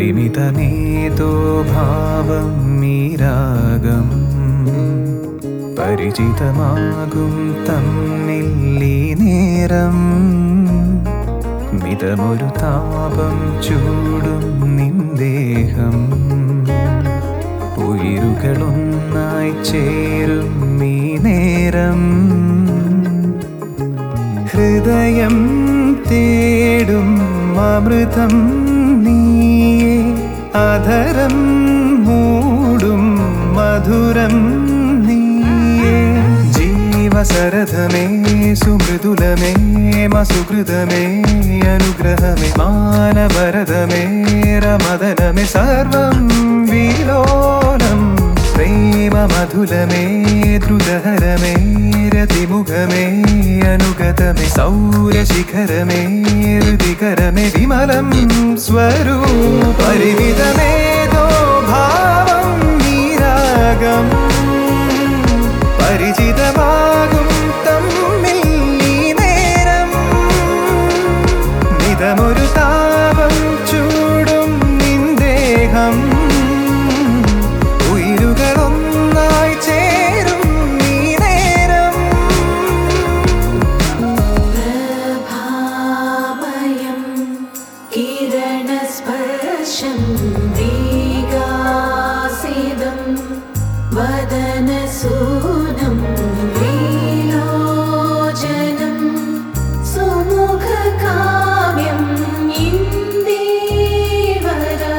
പരിമിതമേതോ ഭാവം ഈ രാഗം പരിചിതമാകും തമ്മിൽ ഈ നേരം മിതമൊരു താപം ചൂടും നിന്ദേഹം ഉയിരുകളൊന്നായി ചേരും ഈ നേരം ഹൃദയം തേടും അമൃതം നീയേ അധരം മൂടും മധുരം നീയേ ജീവസരഥമേ സുമൃദുലമേ മസുഹൃതമേ അനുഗ്രഹമേ മാനവരതമേ രമദനമേ സർവം വിലോലം പ്രേമമധുലമേ ദ്രുതഹരമേ രതിമുഖമേ അനുഗതമേ സൗരശിഖരമേ ഹൃദികരമേ വിമലം സ്വരൂപരിമിതമേതോ ഭാവം നീരാഗം പരിചിതമാകും തമ്മിൽ ഈ നേരം നിതമൊരു താപം ചൂടും നിന്ദേഹം ഉയിരുകളൊന്നായി ചേരും ഈ നേരം प्रभामयं किरणस्पर्शं दीगासिदं वदनसूनं लीलोजनं सुमुखकाव्यम् इन्दीवरा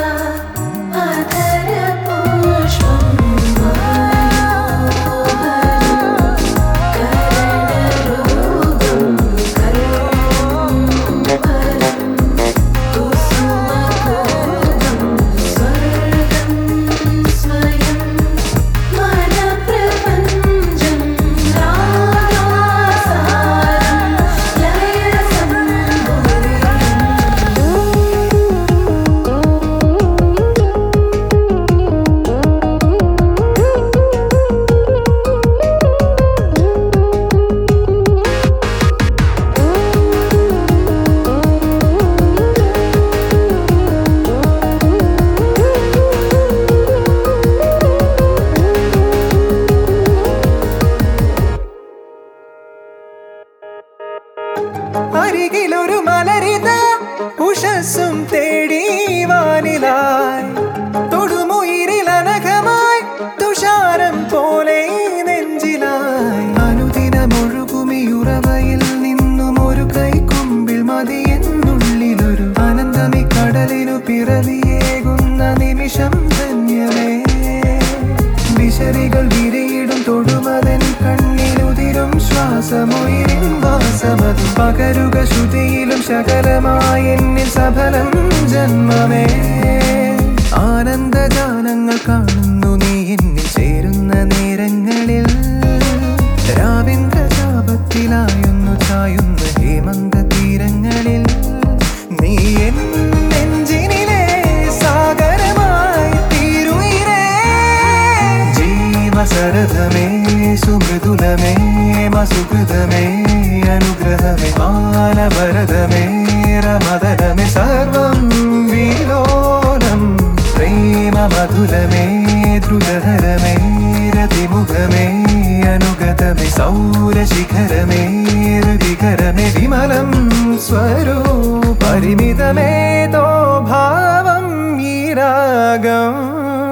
अधरपुष्पं मनोहरम् करणरोगं करोपरं कुसुमकोपं स्वर्गं स्वयं मनप्रपञ्चं रागासारं लयसम्भूयम् അരികിലൊരു മലരിത ഉഷസ്സും തേടി വാനിലായി തൊടുമുയിരിൽ അനഘമായി തുഷാരം പോലെ നെഞ്ചിലായി അനുദിനമൊഴുകുമിയുറവയിൽ നിന്നും ഒരു കൈക്കുമ്പിൽ മതി എന്നുള്ളിലൊരു ആനന്ദമി കടലിനു പിറവിയേകുന്ന നിമിഷം ധന്യമേ വിശറികൾ വിരയിടും തൊടുമതൻ കണ്ണിലുതിരും ശ്വാസമൊയിരിൻ വാസമതും പകരുക ശ്രുതിയിലും ശകലമായ എന്നിൽ സഫലം ജന്മമേ ആനന്ദജാനങ്ങൾ കാണുന്നു നീ എന്നിൽ ചേരുന്ന നേരങ്ങളിൽ രാവിന്ദ്രജാപത്തിലായുന്നു ചായുന്ന ഹേമന്ത തീരങ്ങളിൽ നീ എൻ നെഞ്ചിനിലെ സാഗരമായി തീരുയിരേ ജീവസരഥമേ സുമൃദുലമേ മസുഹൃതമേ അനുഗ്രഹമേ മാനവരതമേ രമദനമേ സർവം വിലോലം പ്രേമമധുരമേ ദ്രുതഹരമേ രതിമുഖമേ അനുഗതമേ സൗരശിഖരമേ ഹൃദികരമേ വിമലം സ്വരൂപരിമിതമേതോ ഭാവം ഈ രാഗം